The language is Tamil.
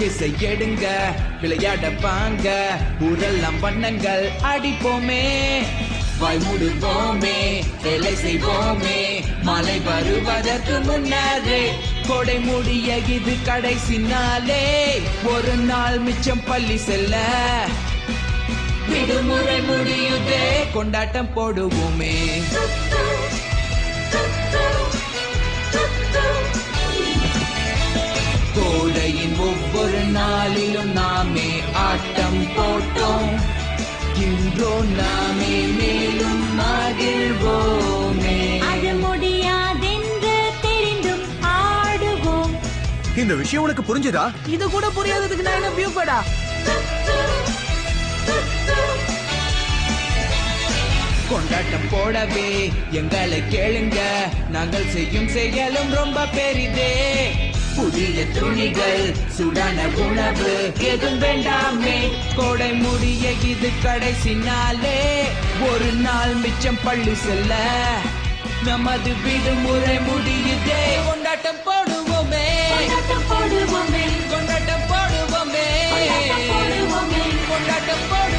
இசை எடுங்க விளையாட வாங்க ஊரெல்லாம் வண்ணங்கள் அடிப்போமே வாய் மூடுவோமே வேலை செய்வோமே மழை வருவதற்கு முன்னரே கொடை முடிய இது கடைசி நாளே ஒரு நாள் மிச்சம் பள்ளி செல்ல விடுமுறை முடியுதே கொண்டாட்டம் போடுவோமே கோடையின் ஒவ்வொரு நாளிலும் நாமே ஆட்டம் போட்டோம் இன்றோ நாமே மேலும் மகிழ்வோமே அது முடியாதென்று தெரிந்தும் ஆடுவோம் இந்த விஷயம் உனக்கு புரிஞ்சுதா இது கூட புரியாததுக்கு நான் என்ன வியூ படா கொண்டாட்டம் போடவே எங்களை கேளுங்க நாங்கள் செய்யும் செயலும் ரொம்ப பெரிதே புதிய துணிகள் சுடான உணவு எதுவும் வேண்டாமே கோடை முடிய இது கடைசி நாளே ஒரு நாள் மிச்சம் பள்ளி செல்ல நமது விடுமுறை முடியுதே கொண்டாட்டம் போடுவோமே கொண்டாட்டம் போடுவோமே கொண்டாட்டம் போடுவோமே கொண்டாட்டம் போடுவோமே கொண்டாட்டம் போடுவோமே